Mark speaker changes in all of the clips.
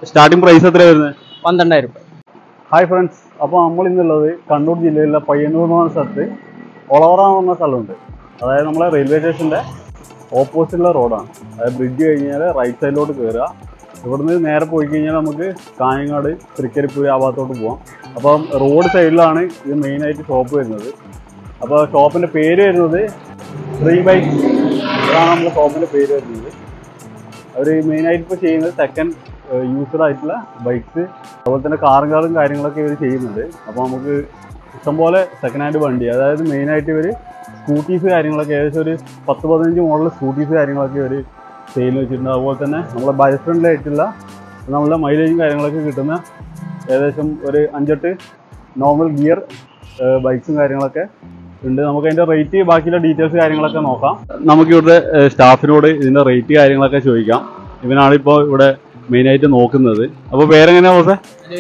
Speaker 1: Starting price എത്ര വരുന്നത്
Speaker 2: പന്ത്രണ്ടായിരം രൂപ
Speaker 1: ഹായ് ഫ്രണ്ട്സ് അപ്പോൾ നമ്മൾ ഇന്നുള്ളത് കണ്ണൂർ ജില്ലയിലെ പയ്യന്നൂർ എന്ന് പറഞ്ഞ സ്ഥലത്ത് ഒളവറ എന്ന് പറഞ്ഞ സ്ഥലമുണ്ട് അതായത് നമ്മളെ റെയിൽവേ സ്റ്റേഷൻ്റെ ഓപ്പോസിറ്റുള്ള റോഡാണ് അതായത് ബ്രിഡ്ജ് കഴിഞ്ഞാൽ റൈറ്റ് സൈഡിലോട്ട് കയറുക ഇവിടുന്ന് നേരെ പോയി കഴിഞ്ഞാൽ നമുക്ക് കാഞ്ഞങ്ങാട് തൃക്കരിപ്പൂർ ആ ഭാഗത്തോട്ട് പോകാം അപ്പം റോഡ് സൈഡിലാണ് ഇത് മെയിനായിട്ട് ഷോപ്പ് വരുന്നത് അപ്പോൾ ഷോപ്പിൻ്റെ പേര് വരുന്നത് ഫ്രീ ബൈക്ക് ഇതാണ് നമ്മുടെ ഷോപ്പിൻ്റെ പേര് വരുന്നത് അവർ മെയിനായിട്ട് ഇപ്പോൾ ചെയ്യുന്നത് സെക്കൻഡ് യൂസ്ഡ് ആയിട്ടുള്ള ബൈക്സ് അതുപോലെ തന്നെ കാറുകളും കാര്യങ്ങളൊക്കെ ഇവർ ചെയ്യുന്നുണ്ട് അപ്പോൾ നമുക്ക് ഇഷ്ടംപോലെ സെക്കൻഡ് ഹാൻഡ് വണ്ടി അതായത് മെയിനായിട്ട് ഇവർ സ്കൂട്ടീസ് കാര്യങ്ങളൊക്കെ ഏകദേശം ഒരു പത്ത് പതിനഞ്ച് മോഡൽ സ്കൂട്ടീസ് കാര്യങ്ങളൊക്കെ ഇവർ സെയിൽ വെച്ചിട്ടുണ്ട് അതുപോലെ തന്നെ നമ്മളെ ബജറ്റ് ഫ്രണ്ട്ലി ആയിട്ടുള്ള നമ്മളെ മൈലേജും കാര്യങ്ങളൊക്കെ കിട്ടുന്ന ഏകദേശം ഒരു അഞ്ചെട്ട് നോർമൽ ഗിയർ ബൈക്സും കാര്യങ്ങളൊക്കെ ഉണ്ട് നമുക്ക് അതിന്റെ റേറ്റ് ബാക്കിയുള്ള ഡീറ്റെയിൽസ് കാര്യങ്ങളൊക്കെ നോക്കാം നമുക്ക് ഇവിടുത്തെ സ്റ്റാഫിനോട് ഇതിന്റെ റേറ്റ് കാര്യങ്ങളൊക്കെ ചോദിക്കാം ഇവനാണ് ഇപ്പോൾ ഇവിടെ മെയിൻ ആയിട്ട് നോക്കുന്നത് അപ്പോൾ പേരെങ്ങനെയാ ബോസേ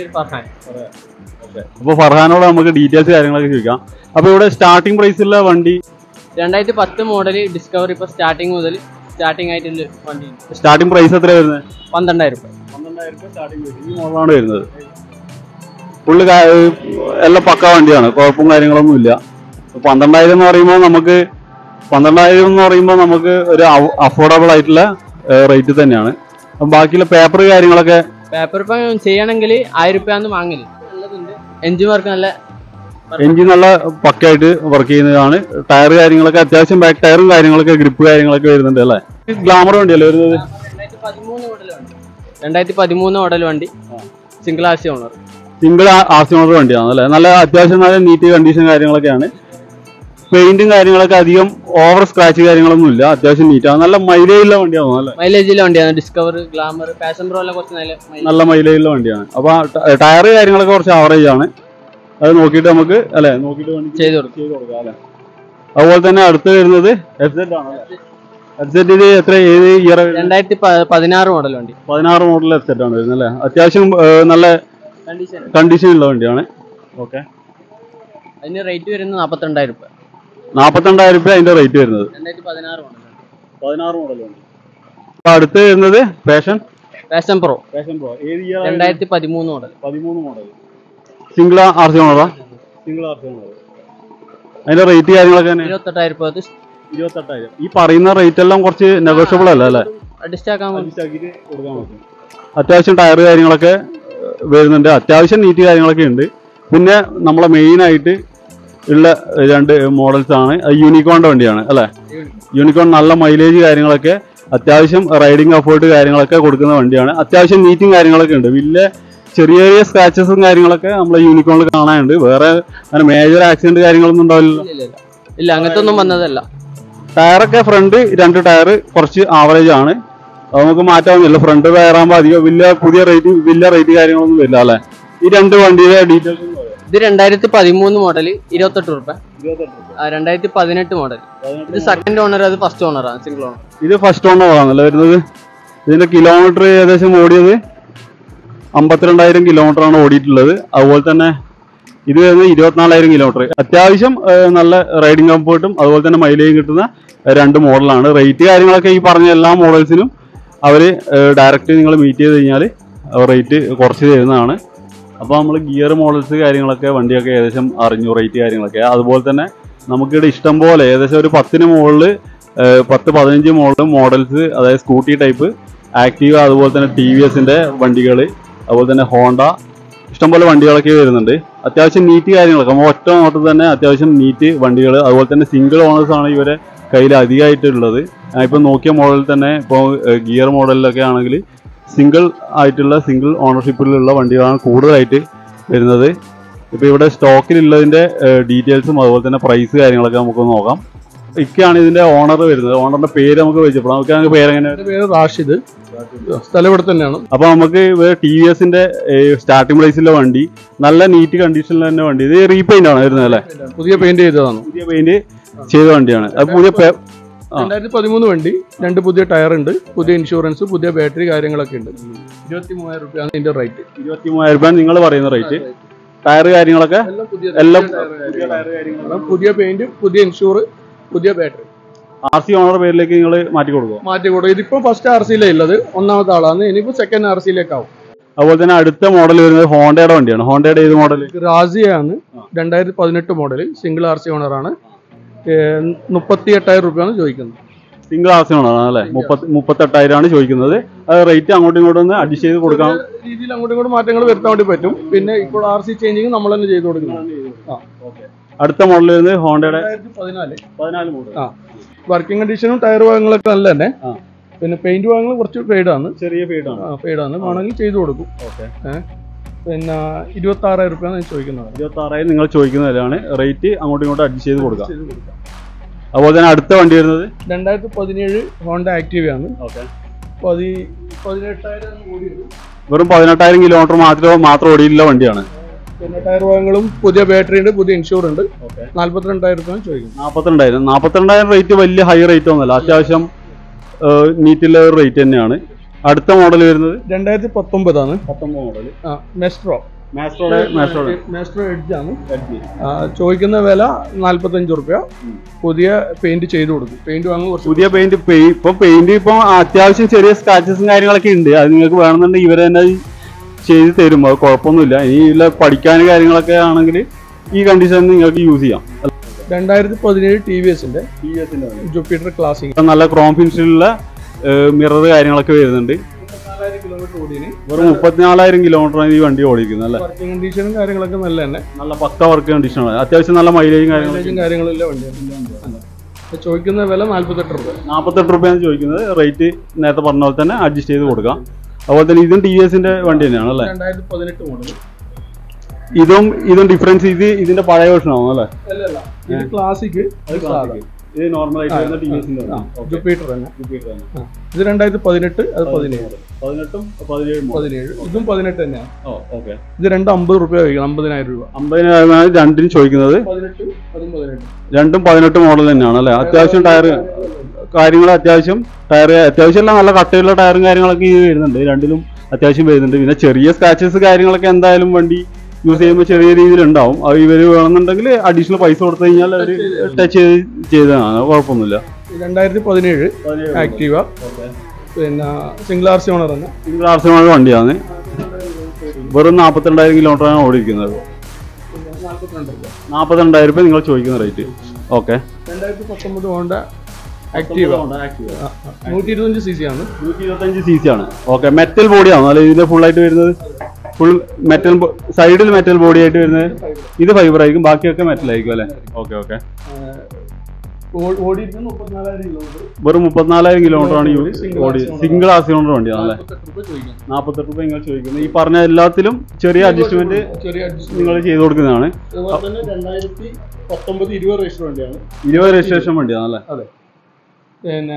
Speaker 1: അപ്പോൾ ഫർഹാനോട് നമുക്ക് ഡീറ്റെയിൽസ് കാര്യങ്ങളൊക്കെ ചോദിക്കാം അപ്പോൾ ഇവിടെ സ്റ്റാർട്ടിംഗ് പ്രൈസുള്ള വണ്ടി
Speaker 2: രണ്ടായിരത്തി പത്ത് മോഡൽ ഡിസ്കവർ ഇപ്പൊ സ്റ്റാർട്ടിങ് മുതൽ സ്റ്റാർട്ടിംഗ് ആയിട്ടുള്ള വണ്ടി
Speaker 1: സ്റ്റാർട്ടിംഗ് പ്രൈസ് എത്ര വരുന്നത്
Speaker 2: പന്ത്രണ്ടായിരം രൂപ
Speaker 1: പന്ത്രണ്ടായിരം സ്റ്റാർട്ടിംഗ് ഈ മോഡലാണ് വരുന്നത് ഫുള്ള് എല്ലാം പക്ക വണ്ടിയാണ് കുഴപ്പവും കാര്യങ്ങളൊന്നും ഇല്ല പന്ത്രണ്ടായിരം എന്ന് പറയുമ്പോൾ നമുക്ക് പന്ത്രണ്ടായിരം എന്ന് പറയുമ്പോൾ നമുക്ക് ഒരു അഫോർഡബിൾ ആയിട്ടുള്ള റേറ്റ് തന്നെയാണ് അപ്പം ബാക്കിയുള്ള പേപ്പർ കാര്യങ്ങളൊക്കെ
Speaker 2: പേപ്പർ ഇപ്പം ചെയ്യണമെങ്കിൽ ആയിരം രൂപയാന്ന് വാങ്ങല് നല്ലതുണ്ട് എഞ്ചിൻ വർക്ക് നല്ല
Speaker 1: എഞ്ചിൻ നല്ല പക്കയായിട്ട് വർക്ക് ചെയ്യുന്നതാണ് ടയർ കാര്യങ്ങളൊക്കെ അത്യാവശ്യം ബാക്ക് ടയറും കാര്യങ്ങളൊക്കെ ഗ്രിപ്പ് കാര്യങ്ങളൊക്കെ വരുന്നുണ്ട് അല്ലേ ഗ്ലാമർ വണ്ടിയല്ലേ വരുന്നത്
Speaker 2: രണ്ടായിരത്തി പതിമൂന്ന് മോഡൽ വണ്ടി രണ്ടായിരത്തി പതിമൂന്ന് മോഡൽ വണ്ടി single R C owner
Speaker 1: single RC motor വണ്ടിയാണ് അല്ലേ നല്ല അത്യാവശ്യം നല്ല നീറ്റ് കണ്ടീഷൻ കാര്യങ്ങളൊക്കെയാണ് പെയിന്റും കാര്യങ്ങളൊക്കെ അധികം ഓവർ സ്ക്രാച്ച് കാര്യങ്ങളൊന്നും ഇല്ല അത്യാവശ്യം നീറ്റാണ് നല്ല മൈലേജ് ഉള്ള വണ്ടിയാണ് അല്ലേ
Speaker 2: മൈലേജിലെ വണ്ടിയാണ് ഡിസ്കവർ ഗ്ലാമർ പാഷൻ പ്രോ എല്ലാം കുറച്ച് നല്ല mileage.
Speaker 1: നല്ല മൈലേജ് ഉള്ള വണ്ടിയാണ് അപ്പൊ ടയർ കാര്യങ്ങളൊക്കെ കുറച്ച് ആവറേജ് ആണ് അത് നോക്കിയിട്ട് നമുക്ക് അല്ലെ നോക്കിയിട്ട് വണ്ടി
Speaker 2: ചെയ്ത് കൊടുക്കും
Speaker 1: ചെയ്ത് കൊടുക്കാം അല്ലെ അതുപോലെ തന്നെ അടുത്ത് വരുന്നത് എഫ് സെഡ് ആണ് എഫ് സെഡിന് എത്ര ഏത് ഇയർ
Speaker 2: രണ്ടായിരത്തി പ- പതിനാറ് മോഡൽ വണ്ടി
Speaker 1: പതിനാറ് മോഡൽ എഫ് സെഡ് ആണ് വരുന്നത് അല്ലേ അത്യാവശ്യം ഏ, നല്ല
Speaker 2: കണ്ടീഷൻ
Speaker 1: കണ്ടീഷൻ ഉള്ള വണ്ടിയാണ് ഓക്കെ
Speaker 2: അതിന് റേറ്റ് വരുന്നത് നാൽപ്പത്തിരണ്ടായിരം രൂപ
Speaker 1: നാൽപ്പത്തിരണ്ടായിരം രൂപ അതിന്റെ റേറ്റ് വരുന്നത്
Speaker 2: രണ്ടായിരത്തി പതിനാറ് മോഡൽ
Speaker 1: പതിനാറ് മോഡൽ വണ്ടി അപ്പൊ അടുത്ത് വരുന്നത് fashion
Speaker 2: passion pro
Speaker 1: fashion pro ഏത് ഇയർ
Speaker 2: രണ്ടായിരത്തി പതിമൂന്ന് മോഡൽ
Speaker 1: പതിമൂന്ന് മോഡൽ സിംഗിൾ ആർ സി ഓണറാ സിംഗിൾ ആർ സി ഓണർ അതിന്റെ റേറ്റ് കാര്യങ്ങളൊക്കെ തന്നെ
Speaker 2: ഇരുപത്തെട്ടായിരം രൂപ അത്
Speaker 1: ഇരുപത്തെട്ടായിരം ഈ പറയുന്ന റേറ്റ് എല്ലാം കുറച്ച് നെഗോഷ്യബിൾ അല്ല അല്ലേ
Speaker 2: അഡ്ജസ്റ്റ് ആക്കാൻ വേണ്ടി
Speaker 1: കൊടുക്കാൻ പറ്റും അത്യാവശ്യം ടയർ കാര്യങ്ങളൊക്കെ ഏഹ്, വരുന്നുണ്ട് അത്യാവശ്യം നീറ്റ് കാര്യങ്ങളൊക്കെ ഉണ്ട് പിന്നെ നമ്മളെ മെയിൻ ആയിട്ട് ഉള്ള രണ്ട് മോഡൽസ് ആണ് അത് യൂണിക്കോണിന്റെ വണ്ടിയാണ് അല്ലേ യൂണിക്കോൺ നല്ല മൈലേജ് കാര്യങ്ങളൊക്കെ അത്യാവശ്യം റൈഡിങ് അഫോർട്ട് കാര്യങ്ങളൊക്കെ കൊടുക്കുന്ന വണ്ടിയാണ് അത്യാവശ്യം നീറ്റും കാര്യങ്ങളൊക്കെ ഉണ്ട് വലിയ ചെറിയ ചെറിയ സ്ക്രാച്ചസും കാര്യങ്ങളൊക്കെ നമ്മളെ യൂണിക്കോണിൽ കാണാനുണ്ട് വേറെ അങ്ങനെ മേജർ ആക്സിഡന്റ് കാര്യങ്ങളൊന്നും ഉണ്ടാവില്ല
Speaker 2: ഇല്ല, ഇല്ല, ഇല്ല. ഇല്ല അങ്ങനത്തെ ഒന്നും വന്നതല്ല
Speaker 1: ടയറൊക്കെ ഫ്രണ്ട് രണ്ട് ടയർ കുറച്ച് ആവറേജ് ആണ് അത് നമുക്ക് മാറ്റാവുന്നില്ല ഫ്രണ്ട് ടയർ ആകുമ്പോൾ അധികം വലിയ പുതിയ റേറ്റ് വലിയ റേറ്റ് കാര്യങ്ങളൊന്നും വരില്ല അല്ലേ ഈ രണ്ട് വണ്ടിയുടെ ഡീറ്റെയിൽസ്
Speaker 2: ഇത് രണ്ടായിരത്തി പതിമൂന്ന് മോഡൽ ഇരുപത്തെട്ട് രൂപ രണ്ടായിരത്തി പതിനെട്ട് മോഡൽ ഇത് സെക്കൻഡ് ഓണർ അത് ഫസ്റ്റ് ഓണറാണ് സിംഗിൾ ഓണർ
Speaker 1: ഇത് ഫസ്റ്റ് ഓണറാണല്ലോ വരുന്നത് ഇതിന്റെ കിലോമീറ്റർ ഏകദേശം ഓടിയത് അമ്പത്തിരണ്ടായിരം കിലോമീറ്റർ ആണ് ഓടിയിട്ടുള്ളത് അതുപോലെ തന്നെ ഇത് വരുന്നത് ഇരുപത്തിനാലായിരം കിലോമീറ്റർ അത്യാവശ്യം ഏഹ്, നല്ല റൈഡിങ് കംഫർട്ടും അതുപോലെ തന്നെ മൈലേജും കിട്ടുന്ന രണ്ട് മോഡലാണ് റേറ്റ് കാര്യങ്ങളൊക്കെ ഈ പറഞ്ഞ എല്ലാ മോഡൽസിനും അവർ ഡയറക്റ്റ് നിങ്ങൾ മീറ്റ് ചെയ്ത് കഴിഞ്ഞാൽ റേറ്റ് കുറച്ച് തരുന്നതാണ് അപ്പോൾ നമ്മൾ ഗിയർ മോഡൽസ് കാര്യങ്ങളൊക്കെ വണ്ടിയൊക്കെ ഏകദേശം അറിഞ്ഞു റേറ്റ് കാര്യങ്ങളൊക്കെ അതുപോലെ തന്നെ നമുക്കിവിടെ ഇഷ്ടം പോലെ ഏകദേശം ഒരു പത്തിന് മുകളിൽ പത്ത് പതിനഞ്ച് മോഡൽ മോഡൽസ് അതായത് സ്കൂട്ടി ടൈപ്പ് ആക്റ്റീവ അതുപോലെ തന്നെ ടി വി എസിൻ്റെ വണ്ടികൾ അതുപോലെ തന്നെ ഹോണ്ട ഇഷ്ടംപോലെ വണ്ടികളൊക്കെ വരുന്നുണ്ട് അത്യാവശ്യം നീറ്റ് കാര്യങ്ങളൊക്കെ നമ്മൾ ഒറ്റ നോട്ടത്തിൽ തന്നെ അത്യാവശ്യം നീറ്റ് വണ്ടികൾ അതുപോലെ തന്നെ സിംഗിൾ ഓണേഴ്സ് ആണ് ഇവരെ കയ്യിൽ അധികമായിട്ടുള്ളത് ഇപ്പം നോക്കിയ മോഡലിൽ തന്നെ ഇപ്പോൾ ഗിയർ മോഡലിലൊക്കെ ആണെങ്കിൽ സിംഗിൾ ആയിട്ടുള്ള സിംഗിൾ ഓണർഷിപ്പിലുള്ള വണ്ടികളാണ് കൂടുതലായിട്ട് വരുന്നത് ഇപ്പോൾ ഇവിടെ സ്റ്റോക്കിലുള്ളതിൻ്റെ ഡീറ്റെയിൽസും അതുപോലെ തന്നെ പ്രൈസ് കാര്യങ്ങളൊക്കെ നമുക്ക് നോക്കാം ഇക്കാണ് ഇതിന്റെ ഓണർ വരുന്നത് ഓണറിന്റെ പേര് നമുക്ക് വെച്ചപ്പോൾ നമുക്ക് പേരെങ്ങനെ
Speaker 3: എൻ്റെ പേര് റാഷിദ് സ്ഥലം ഇവിടെ തന്നെയാണ്
Speaker 1: അപ്പൊ നമുക്ക് ടി വി എസിന്റെ സ്റ്റാർട്ടിംഗ് പ്രൈസിലെ വണ്ടി നല്ല നീറ്റ് കണ്ടീഷനിൽ തന്നെ വണ്ടി ഇത് റീപെയിന്റ് ആണ് വരുന്നത് അല്ലേ
Speaker 3: പുതിയ പെയിന്റ് ചെയ്തതാണ്
Speaker 1: പുതിയ പെയിന്റ് ചെയ്ത വണ്ടിയാണ് അത് പുതിയ പേ- ആ.
Speaker 3: രണ്ടായിരത്തി പതിമൂന്ന് വണ്ടി രണ്ട് പുതിയ ടയർ ഉണ്ട് പുതിയ ഇൻഷുറൻസ് പുതിയ ബാറ്ററി കാര്യങ്ങളൊക്കെ ഉണ്ട് ഇരുപത്തി മൂവായിരം രൂപയാണ് ഇതിന്റെ റേറ്റ്
Speaker 1: ഇരുപത്തി മൂവായിരം രൂപ നിങ്ങൾ പറയുന്ന റേറ്റ് ടയർ കാര്യങ്ങളൊക്കെ
Speaker 3: എല്ലാം പുതിയ
Speaker 1: എല്ലാം
Speaker 3: പുതിയ പെയിന്റ് പുതിയ ഇൻഷൂർ പുതിയ ബാറ്ററി
Speaker 1: ആർ സി ഓണർ പേരിലേക്ക് നിങ്ങൾ മാറ്റി കൊടുക്കുക
Speaker 3: മാറ്റി കൊടുക്കും ഇതിപ്പോ ഫസ്റ്റ് ആർ സിയിലേ ഉള്ളത് ഒന്നാമത്തെ ആളാണ് ഇനിയിപ്പോ സെക്കൻഡ് ആർ സിയിലേക്കാവും
Speaker 1: അതുപോലെ തന്നെ അടുത്ത മോഡൽ വരുന്നത് ഹോണ്ടയുടെ വണ്ടിയാണ് ഹോണ്ടയുടെ ഏത് മോഡൽ
Speaker 3: റാസിയാണ് രണ്ടായിരത്തി പതിനെട്ട് മോഡൽ സിംഗിൾ ആർ സി ഓണറാണ് മുപ്പത്തി എട്ടായിരം രൂപയാണ് ചോദിക്കുന്നത്
Speaker 1: സിംഗിൾ ആർസിനാണ് അല്ലേ മുപ്പത്തി മുപ്പത്തെട്ടായിരം ആണ് ചോദിക്കുന്നത് അത് റേറ്റ് അങ്ങോട്ടും ഇങ്ങോട്ടും ഒന്ന് അഡ്ജസ്റ്റ് ചെയ്ത് കൊടുക്കാം
Speaker 3: രീതിയിൽ അങ്ങോട്ടും ഇങ്ങോട്ടും മാറ്റങ്ങൾ വരുത്താൻ വേണ്ടി പറ്റും പിന്നെ ഇപ്പോൾ ആർ സി ചേഞ്ചിങ് നമ്മൾ തന്നെ ചെയ്ത് കൊടുക്കുന്നത് ആ
Speaker 1: അടുത്ത മോഡൽ വരുന്നത് ഹോണ്ടയുടെ
Speaker 3: രണ്ടായിരത്തി പതിനാല്
Speaker 1: പതിനാല് മോഡൽ
Speaker 3: ആ വർക്കിംഗ് കണ്ടീഷനും ടയർ ഭാഗങ്ങളൊക്കെ നല്ല തന്നെ
Speaker 1: ആ.
Speaker 3: പിന്നെ പെയിന്റ് ഭാഗങ്ങൾ കുറച്ച് ഫെയ്ഡാണ്
Speaker 1: ചെറിയ ഫീഡാണ്
Speaker 3: ഫെയ്ഡാണ് വേണമെങ്കിൽ ചെയ്തു കൊടുക്കും
Speaker 1: ഓക്കെ
Speaker 3: പിന്നെ ഇരുപത്തി ആറായിരം രൂപയാണ് ഞാൻ ചോദിക്കുന്നത്
Speaker 1: ഇരുപത്തി ആറായിരം നിങ്ങൾ ചോദിക്കുന്ന വിലയാണ് റേറ്റ് അങ്ങോട്ടും ഇങ്ങോട്ടും അഡ്ജസ്റ്റ് ചെയ്ത് കൊടുക്കാം
Speaker 3: ചെയ്ത് കൊടുക്കാം
Speaker 1: അതുപോലെ തന്നെ അടുത്ത വണ്ടി വരുന്നത്
Speaker 3: രണ്ടായിരത്തി പതിനേഴ് ഹോണ്ട ആക്റ്റീവയാണ്
Speaker 1: ഓക്കെ
Speaker 3: പതി പതിനെട്ടായിരം കൂടിയുണ്ട്
Speaker 1: വെറും പതിനെട്ടായിരം കിലോമീറ്റർ മാത്രം മാത്രം ഓടിയിട്ടുള്ള വണ്ടിയാണ്
Speaker 3: പിന്നെ ടയർ ഭാഗങ്ങളും പുതിയ ബാറ്ററി ഉണ്ട് പുതിയ ഇൻഷൂർ ഉണ്ട്
Speaker 1: ഓക്കെ
Speaker 3: നാല്പത്തിരണ്ടായിരം രൂപയാണ് ചോദിക്കുന്നത്
Speaker 1: നാൽപ്പത്തിരണ്ടായിരം നാൽപ്പത്തിരണ്ടായിരം റേറ്റ് വലിയ ഹൈ റേറ്റ് ഒന്നുമല്ല അത്യാവശ്യം നീറ്റുള്ള ഒരു റേറ്റ് തന്നെയാണ് അടുത്ത മോഡൽ വരുന്നത്
Speaker 3: രണ്ടായിരത്തി പത്തൊമ്പതാണ്
Speaker 1: പത്തൊമ്പത് മോഡൽ
Speaker 3: മെസ്ട്രോ
Speaker 1: മാസ്ട്രോടെ മാസ്ട്രോടെ
Speaker 3: മെസ്ട്രോ എഡ്ജ് ആണ് ആ, ചോദിക്കുന്ന വില നാല്പത്തഞ്ച് റുപ്യ പുതിയ പെയിന്റ് ചെയ്തു കൊടുക്കും പെയിന്റ് വാങ്ങും കുറച്ച്
Speaker 1: പുതിയ പെയിന്റ് ഇപ്പൊ പെയിന്റ് ഇപ്പൊ അത്യാവശ്യം ചെറിയ സ്ക്രാച്ചസും കാര്യങ്ങളൊക്കെ ഉണ്ട് അത് നിങ്ങൾക്ക് വേണമെന്നുണ്ടെങ്കിൽ ഇവരെ തന്നെ ചെയ്ത് തരും അത് കുഴപ്പമൊന്നുമില്ല ഇനി ഇല്ല പഠിക്കാൻ കാര്യങ്ങളൊക്കെ ആണെങ്കിൽ ഈ കണ്ടീഷനിൽ നിങ്ങൾക്ക് യൂസ് ചെയ്യാം
Speaker 3: രണ്ടായിരത്തി പതിനേഴ് ടി വി എസിന്റെ ജൂപ്പിറ്റർ ക്ലാസിക്
Speaker 1: ഇപ്പൊ നല്ല ക്രോം ഫിനിഷിലുള്ള മിറർ കാര്യങ്ങളൊക്കെ വരുന്നുണ്ട്
Speaker 3: നാലായിരം കിലോമീറ്റർ ഓടിയതിന്
Speaker 1: വെറും മുപ്പത്തിനാലായിരം കിലോമീറ്ററാണ് ഈ വണ്ടി ഓടിക്കുന്നത് അല്ലേ
Speaker 3: വർക്കിംഗ് കണ്ടീഷനും കാര്യങ്ങളൊക്കെ നല്ല തന്നെ
Speaker 1: നല്ല പക്ക വർക്ക് കണ്ടീഷനാണ് അത്യാവശ്യം നല്ല മൈലേജും കാര്യങ്ങളൊക്കെ
Speaker 3: മൈലേജും കാര്യങ്ങളെല്ലാം വണ്ടിയാണ് അപ്പൊ ചോദിക്കുന്ന വില നാല്പത്തെട്ട് റുപ്യ
Speaker 1: നാൽപ്പത്തെട്ട് റുപ്യാണ് ചോദിക്കുന്നത് റേറ്റ് നേരത്തെ പറഞ്ഞ പോലെ തന്നെ അഡ്ജസ്റ്റ് ചെയ്ത് കൊടുക്കാം അതുപോലെ തന്നെ ഇതും ടി വി എസിന്റെ വണ്ടി തന്നെയാണ് അല്ലേ
Speaker 3: രണ്ടായിരത്തി പതിനെട്ട് മോഡൽ
Speaker 1: ഇതും ഇതും ഡിഫറൻസ് ഇത് ഇതിന്റെ പഴയ വേർഷൻ ആവും അല്ലേ
Speaker 3: അല്ലല്ല ഇത് ക്ലാസിക്
Speaker 1: ഇത് നോർമൽ ആയിട്ട് വരുന്ന ടി വി എസിന്റെ
Speaker 3: ജൂപ്പിറ്റർ തന്നെ ആ. ഇത് രണ്ടായിരത്തി പതിനെട്ട് അത് പതിനേഴ്
Speaker 1: പതിനെട്ടും പതിനേഴും
Speaker 3: പതിനേഴ് ഇതും പതിനെട്ട് തന്നെയാണ്
Speaker 1: ഓ ഓക്കെ
Speaker 3: ഇത് രണ്ട് അമ്പത് റുപ്യ കഴിക്കണം അമ്പതിനായിരം രൂപ
Speaker 1: അമ്പതിനായിരമാണ് രണ്ടിനും ചോദിക്കുന്നത്
Speaker 3: പതിനെട്ട് അതും പതിനെട്ട്
Speaker 1: രണ്ടും പതിനെട്ട് മോഡൽ തന്നെയാണ് അല്ലേ അത്യാവശ്യം ടയർ കാര്യങ്ങൾ അത്യാവശ്യം ടയർ അത്യാവശ്യം എല്ലാം നല്ല കട്ടയുള്ള ടയറും കാര്യങ്ങളൊക്കെ ഇത് വരുന്നുണ്ട് രണ്ടിലും അത്യാവശ്യം വരുന്നുണ്ട് പിന്നെ ചെറിയ സ്ക്രാച്ചസ് കാര്യങ്ങളൊക്കെ എന്തായാലും വണ്ടി യൂസ് ചെയ്യുമ്പോൾ ചെറിയ രീതിയിൽ ഉണ്ടാവും അത് ഇവർ വേണമെന്നുണ്ടെങ്കിൽ അഡീഷണൽ പൈസ കൊടുത്തു കഴിഞ്ഞാൽ അവർ ടച്ച് ചെയ്ത് ചെയ്തതാണ് കുഴപ്പമൊന്നുമില്ല
Speaker 3: രണ്ടായിരത്തി പതിനേഴ് ആക്റ്റീവ പിന്നെ സിംഗിൾ ആർ സി ഓണർ തന്നെ
Speaker 1: സിംഗിൾ ആർസിയമാണ് വണ്ടിയാണ് വെറും നാൽപ്പത്തിരണ്ടായിരം കിലോമീറ്ററാണ് ഓടിക്കുന്നത്
Speaker 3: നാൽപ്പത്തിരണ്ട് രൂപ
Speaker 1: നാൽപ്പത്തിരണ്ടായിരം രൂപ നിങ്ങൾ ചോദിക്കുന്ന റേറ്റ് ഓക്കെ
Speaker 3: രണ്ടായിരത്തി പത്തൊമ്പത് ഹോണ്ട ആക്റ്റീവ നൂറ്റി ഇരുപത്തഞ്ച് സി സി ആണ്
Speaker 1: നൂറ്റി ഇരുപത്തഞ്ച് സി സി ആണ് ഓക്കെ മെറ്റൽ ബോഡിയാണോ അല്ലെ ഇതിന്റെ ഫുൾ ആയിട്ട് വരുന്നത് ഫുൾ മെറ്റൽ സൈഡിൽ മെറ്റൽ ബോഡി ആയിട്ട് വരുന്നത് ഇത് ഫൈബർ ആയിരിക്കും ബാക്കിയൊക്കെ മെറ്റൽ ആയിരിക്കും അല്ലേ ഓക്കെ ഓക്കെ
Speaker 3: ഓടിയിരിക്കുന്നത് മുപ്പത്തിനാലായിരം കിലോമീറ്റർ
Speaker 1: വെറും മുപ്പത്തിനാലായിരം കിലോമീറ്റർ ആണ് ഈ
Speaker 3: Single
Speaker 1: ഓടി
Speaker 3: axle
Speaker 1: സിംഗിൾ ആസിയോണർ വണ്ടിയാണ് അല്ലേ
Speaker 3: നാൽപ്പത്തെട്ട് രൂപ ചോദിക്കണം
Speaker 1: നാൽപ്പത്തെട്ട് രൂപ നിങ്ങൾ ചോദിക്കുന്നത് ഈ പറഞ്ഞ എല്ലാത്തിലും ചെറിയ അഡ്ജസ്റ്റ്മെന്റ്
Speaker 3: ചെറിയ adjustment.
Speaker 1: നിങ്ങൾ ചെയ്ത് കൊടുക്കുന്നതാണ്
Speaker 3: അതുപോലെ തന്നെ രണ്ടായിരത്തി പത്തൊമ്പത് ഇരുപത് രജിസ്റ്റർ വണ്ടിയാണ്
Speaker 1: ഇരുപത് രജിസ്ട്രേഷൻ വണ്ടിയാണ് അല്ലേ
Speaker 3: അതെ പിന്നെ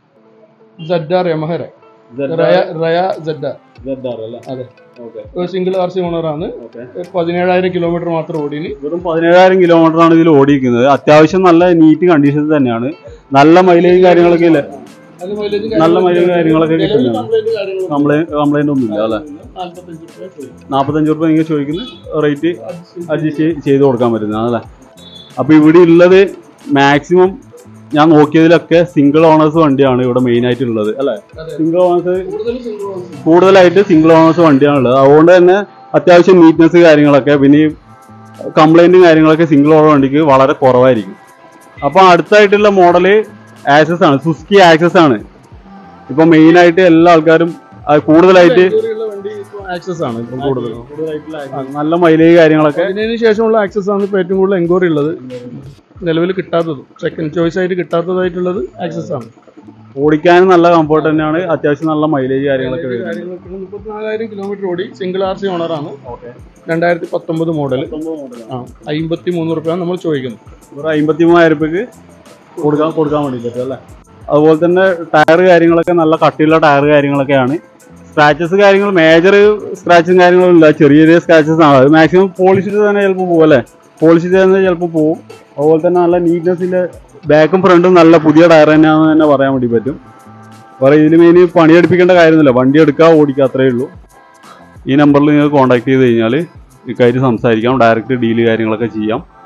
Speaker 3: സെഡാർ യമഹര റയ റയ സെഡാർ അതെ
Speaker 1: ഓക്കെ
Speaker 3: ഒരു സിംഗിൾ ആർ സി ഓണറാണ്
Speaker 1: ഓക്കെ
Speaker 3: പതിനേഴായിരം കിലോമീറ്റർ മാത്രം ഓടിയിന്
Speaker 1: വെറും പതിനേഴായിരം കിലോമീറ്റർ ആണ് ഇതിൽ ഓടിയിരിക്കുന്നത് അത്യാവശ്യം നല്ല നീറ്റ് കണ്ടീഷൻസ് തന്നെയാണ് നല്ല മൈലേജ് കാര്യങ്ങളൊക്കെ ഇല്ലേ
Speaker 3: നല്ല മൈലേജും
Speaker 1: നല്ല മൈലേജ് കാര്യങ്ങളൊക്കെ കിട്ടുന്നതാണ്
Speaker 3: കംപ്ലൈന്റ് കാര്യങ്ങളും
Speaker 1: കംപ്ലൈന്റ് കംപ്ലൈന്റ് ഒന്നും ഇല്ല അല്ലേ
Speaker 3: നാല്പത്തഞ്ച് രൂപ ചോദിക്കും
Speaker 1: നാൽപ്പത്തഞ്ച് രൂപ നിങ്ങൾ ചോദിക്കുന്ന റേറ്റ് അഡ്ജസ്റ്റ് ചെയ്ത് കൊടുക്കാൻ പറ്റുന്നതാണ് അല്ലേ അപ്പോൾ ഇവിടെ ഉള്ളത് മാക്സിമം ഞാൻ നോക്കിയതിലൊക്കെ സിംഗിൾ ഓണേഴ്സ് വണ്ടിയാണ് ഇവിടെ മെയിൻ ആയിട്ടുള്ളത് അല്ലേ
Speaker 3: അതെ.
Speaker 1: സിംഗിൾ ഓണേഴ്സ്
Speaker 3: കൂടുതൽ സിംഗിൾ ഓണർ
Speaker 1: കൂടുതലായിട്ട് സിംഗിൾ ഓണേഴ്സ് വണ്ടിയാണുള്ളത് അതുകൊണ്ട് തന്നെ അത്യാവശ്യം നീറ്റ്നെസ് കാര്യങ്ങളൊക്കെ പിന്നെ കംപ്ലൈന്റും കാര്യങ്ങളൊക്കെ സിംഗിൾ ഓണർ വണ്ടിക്ക് വളരെ കുറവായിരിക്കും അപ്പോൾ അടുത്തായിട്ടുള്ള മോഡല് ആക്സസ് ആണ് സുസ്കി ആക്സസ് ആണ് ഇപ്പൊ മെയിൻ ആയിട്ട് എല്ലാ ആൾക്കാരും അത് കൂടുതലായിട്ട്
Speaker 3: വണ്ടി ആക്സസ് ആണ് ഇപ്പം കൂടുതലും
Speaker 1: നല്ല മൈലേജ് കാര്യങ്ങളൊക്കെ
Speaker 3: അതിന് ശേഷമുള്ള ആക്സസ് ആണ് ഇപ്പൊ ഏറ്റവും കൂടുതൽ എൻക്വയറി ഉള്ളത് നിലവിൽ കിട്ടാത്തതും സെക്കൻഡ് ചോയ്സ് ആയിട്ട് കിട്ടാത്തതായിട്ടുള്ളത് ആക്സസ് ആണ്
Speaker 1: ഓടിക്കാനും നല്ല കംഫർട്ട് തന്നെയാണ് അത്യാവശ്യം നല്ല മൈലേജ് കാര്യങ്ങളൊക്കെ വരുന്നത്
Speaker 3: കാര്യങ്ങളൊക്കെ മുപ്പത്തിനാലായിരം കിലോമീറ്റർ ഓടി സിംഗിൾ ആർ സി ഓണറാണ് രണ്ടായിരത്തി പത്തൊമ്പത് മോഡൽ ആ അമ്പത്തി മൂന്ന് റുപ്യാണ് നമ്മൾ ചോദിക്കുന്നത്
Speaker 1: ഒരു അമ്പത്തി മൂവായിരം രൂപയ്ക്ക് കൊടുക്കാൻ കൊടുക്കാൻ വേണ്ടിയിട്ട് അല്ലേ അതുപോലെ തന്നെ ടയർ കാര്യങ്ങളൊക്കെ നല്ല കട്ടിയുള്ള ടയർ കാര്യങ്ങളൊക്കെയാണ് സ്ക്രാച്ചസ് കാര്യങ്ങൾ മേജർ സ്ക്രാച്ചും കാര്യങ്ങളും ഇല്ല ചെറിയ ചെറിയ സ്ക്രാച്ചസ് ആണ് അത് മാക്സിമം പോളിഷ് ചെയ്ത് തന്നെ ചിലപ്പോൾ പോകും അല്ലേ പോളിഷ് ചെയ്ത് തന്നെ ചിലപ്പോൾ പോകും അതുപോലെ തന്നെ നല്ല നീറ്റ്നെസ്സിൻ്റെ ബാക്കും ഫ്രണ്ടും നല്ല പുതിയ ടയർ തന്നെയാണെന്ന് തന്നെ പറയാൻ വേണ്ടി പറ്റും വേറെ ഇതിൽ മെയിൻ പണിയെടുപ്പിക്കേണ്ട കാര്യമൊന്നുമില്ല വണ്ടി എടുക്കുക ഓടിക്കുക അത്രയേ ഉള്ളൂ ഈ നമ്പറിൽ നിങ്ങൾ കോൺടാക്ട് ചെയ്ത് കഴിഞ്ഞാൽ ഇക്കാര്യം സംസാരിക്കാം ഡയറക്റ്റ് ഡീല് കാര്യങ്ങളൊക്കെ ചെയ്യാം